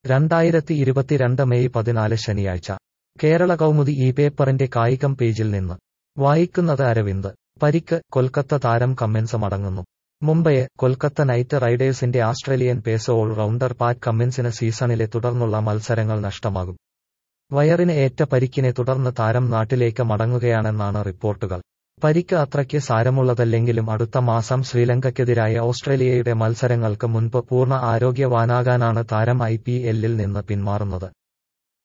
രണ്ടായിരത്തി ഇരുപത്തിരണ്ട് മെയ് പതിനാല് ശനിയാഴ്ച കേരള കൗമുദി ഈ പേപ്പറിന്റെ കായികം പേജിൽ നിന്ന് വായിക്കുന്നത് അരവിന്ദ് പരിക്ക് കൊൽക്കത്ത താരം കമ്മിൻസ് മടങ്ങുന്നു മുംബൈയെ കൊൽക്കത്ത നൈറ്റ് റൈഡേഴ്സിന്റെ Australian pace all rounder Pat കമ്മിൻസിന് സീസണിലെ തുടർന്നുള്ള മത്സരങ്ങൾ നഷ്ടമാകും വയറിന് ഏറ്റ പരിക്കിനെ തുടർന്ന് താരം നാട്ടിലേക്ക് മടങ്ങുകയാണെന്നാണ് റിപ്പോർട്ടുകൾ പരിക്ക് അത്രയ്ക്ക് സാരമുള്ളതല്ലെങ്കിലും അടുത്ത മാസം ശ്രീലങ്കയ്ക്കെതിരായ ഓസ്ട്രേലിയയുടെ മത്സരങ്ങൾക്ക് മുൻപ് പൂർണ്ണ ആരോഗ്യവാനാകാനാണ് താരം ഐ പി എല്ലിൽ നിന്ന് പിന്മാറുന്നത്